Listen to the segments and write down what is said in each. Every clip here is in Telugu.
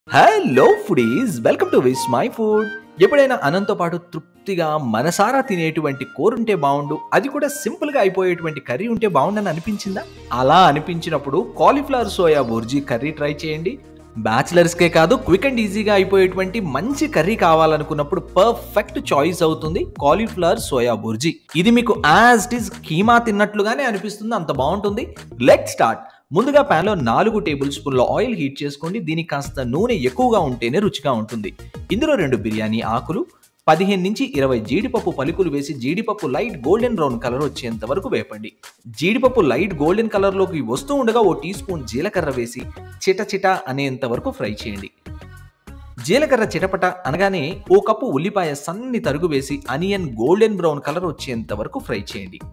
hello foodies welcome to Vismai food ఎప్పుడైనా అనంతో పాటు తృప్తిగా మనసారా తినేటువంటి కూర ఉంటే బాగుండు అది కూడా సింపుల్ గా అయిపోయేటువంటి కర్రీ ఉంటే బాగుండని అనిపించిందా అలా అనిపించినప్పుడు cauliflower soya bhurji curry try చేయండి బ్యాచిలర్స్ కే కాదు క్విక్ అండ్ ఈజీగా అయిపోయేటువంటి మంచి కర్రీ కావాలనుకున్నప్పుడు పర్ఫెక్ట్ చాయిస్ అవుతుంది కాలీఫ్లవర్ సోయా బుర్జీ ఇది మీకు యాజ్ ఇట్ ఈస్ కీమా తిన్నట్లుగానే అనిపిస్తుంది అంత బాగుంటుంది లెట్ స్టార్ట్ ముందుగా pan లో నాలుగు టేబుల్ స్పూన్ల ఆయిల్ హీట్ చేసుకోండి దీనికి కాస్త నూనె ఎక్కువగా ఉంటేనే రుచిగా ఉంటుంది ఇందులో రెండు బిర్యానీ ఆకులు పదిహేను నుంచి ఇరవై జీడిపప్పు పలుకులు వేసి జీడిపప్పు లైట్ గోల్డెన్ బ్రౌన్ కలర్ వచ్చేంత వరకు వేపండి జీడిపప్పు లైట్ గోల్డెన్ కలర్లోకి వస్తూ ఉండగా ఓ టీ స్పూన్ జీలకర్ర వేసి చిట చిట అనేంత వరకు ఫ్రై చేయండి జీలకర్ర చిటపట అనగానే ఓ కప్పు ఉల్లిపాయ సన్ని తరుగు వేసి అనియన్ గోల్డెన్ బ్రౌన్ కలర్ వచ్చేంత వరకు ఫ్రై చేయండి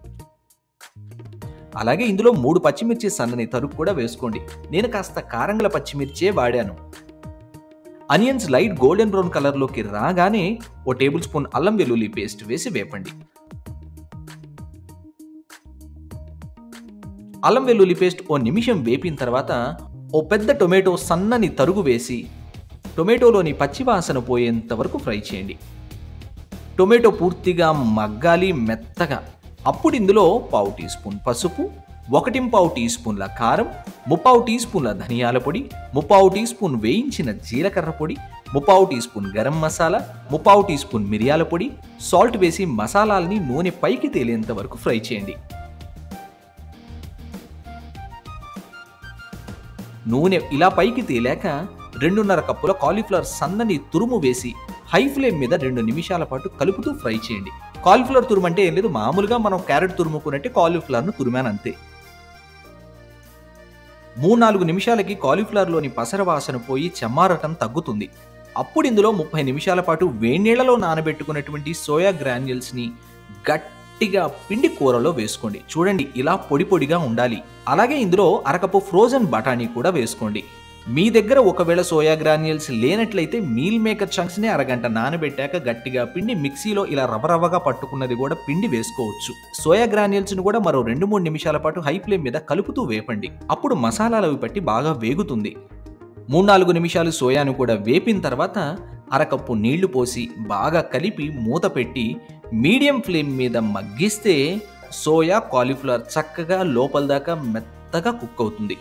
అలాగే ఇందులో మూడు పచ్చిమిర్చి సన్నని తరుగు కూడా వేసుకోండి నేను కాస్త కారంగల పచ్చిమిర్చే వాడాను అనియన్స్ లైట్ గోల్డెన్ బ్రౌన్ కలర్లోకి రాగానే ఓ టేబుల్ స్పూన్ అల్లం వెల్లుల్లి పేస్ట్ వేసి వేపండి అల్లం వెల్లుల్లి పేస్ట్ ఓ నిమిషం వేపిన తర్వాత ఓ పెద్ద టొమాటో సన్నని తరుగు వేసి టొమాటోలోని పచ్చివాసన పోయేంత వరకు ఫ్రై చేయండి టొమాటో పూర్తిగా మగ్గాలి మెత్తగా అప్పుడు ఇందులో పావు టీ స్పూన్ పసుపు ఒకటి పావు టీ స్పూన్ల కారం ముప్పావు టీ స్పూన్ల ధనియాల పొడి ముప్పావు టీ స్పూన్ వేయించిన జీలకర్ర పొడి ముప్పావు టీ స్పూన్ గరం మసాలా ముప్పావు టీ స్పూన్ మిరియాల పొడి సాల్ట్ వేసి మసాలాల్ని నూనె పైకి తేలేంత వరకు ఫ్రై చేయండి నూనె ఇలా పైకి తేలాక రెండున్నర కప్పుల కాలీఫ్లవర్ సన్నని తురుము వేసి హై ఫ్లేమ్ మీద రెండు నిమిషాల పాటు కలుపుతూ ఫ్రై చేయండి కాలీఫ్లవర్ తురుము అంటే ఏం లేదు మామూలుగా మనం క్యారెట్ తురుముకున్నట్టే కాలీఫ్లవర్ను తురిమాను అంతే మూడు నాలుగు నిమిషాలకి కాలీఫ్లవర్లోని పసర వాసన పోయి చెమ్మారటం తగ్గుతుంది అప్పుడు ఇందులో ముప్పై నిమిషాల పాటు వేడినీళ్లలో నానబెట్టుకున్నటువంటి సోయా గ్రాన్యుల్స్ని గట్టిగా పిండి కూరలో వేసుకోండి చూడండి ఇలా పొడి పొడిగా ఉండాలి అలాగే ఇందులో అరకప్పు ఫ్రోజన్ బఠానీ కూడా వేసుకోండి మీ దగ్గర ఒకవేళ సోయా గ్రాన్యుల్స్ లేనట్లయితే మీల్ మేకర్ చంక్స్ని అరగంట నానబెట్టాక గట్టిగా పిండి మిక్సీలో ఇలా రవరవగా పట్టుకున్నది కూడా పిండి వేసుకోవచ్చు సోయా గ్రాన్యుల్స్ను కూడా మరో రెండు మూడు నిమిషాల పాటు హై ఫ్లేమ్ మీద కలుపుతూ వేపండి అప్పుడు మసాలాలు అవి పట్టి బాగా వేగుతుంది మూడు నాలుగు నిమిషాలు సోయాను కూడా వేపిన తర్వాత అరకప్పు నీళ్లు పోసి బాగా కలిపి మూత పెట్టి మీడియం ఫ్లేమ్ మీద మగ్గిస్తే సోయా కాలీఫ్లవర్ చక్కగా లోపల దాకా మెత్తగా కుక్ అవుతుంది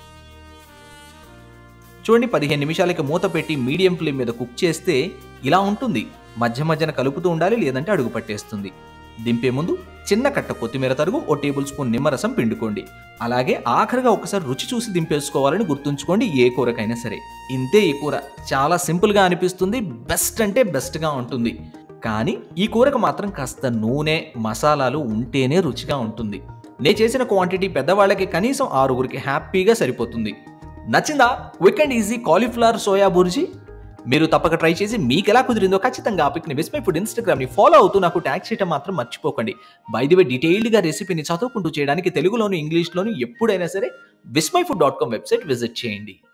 చూడండి పదిహేను నిమిషాలకి మూత పెట్టి మీడియం ఫ్లేమ్ మీద కుక్ చేస్తే ఇలా ఉంటుంది మధ్య మధ్యన కలుపుతూ ఉండాలి లేదంటే అడుగు పట్టేస్తుంది దింపే ముందు చిన్న కట్ట కొత్తిమీర తరుగు ఓ టేబుల్ స్పూన్ నిమ్మరసం పిండుకోండి అలాగే ఆఖరిగా ఒకసారి రుచి చూసి దింపేసుకోవాలని గుర్తుంచుకోండి ఏ కూరకైనా సరే ఇంతే ఈ కూర చాలా సింపుల్గా అనిపిస్తుంది బెస్ట్ అంటే బెస్ట్గా ఉంటుంది కానీ ఈ కూరకు మాత్రం కాస్త నూనె మసాలాలు ఉంటేనే రుచిగా ఉంటుంది నేను చేసిన క్వాంటిటీ పెద్దవాళ్ళకి కనీసం ఆరుగురికి హ్యాపీగా సరిపోతుంది నచ్చిందా quick and easy cauliflower soya bhurji మీరు తప్పక ట్రై చేసి మీకు ఎలా కుదిరిందో ఖచ్చితంగా ఆ పిక్ని విస్మై ఫుడ్ ఇన్స్టాగ్రామ్ని ఫాలో అవుతూ నాకు ట్యాగ్ చేయడం మాత్రం మర్చిపోకండి బై ది వే డీటెయిల్డ్గా రెసిపీని చదువుకుంటూ చేయడానికి తెలుగులోను ఇంగ్లీష్లోను ఎప్పుడైనా సరే Vismai food dot com website visit చేయండి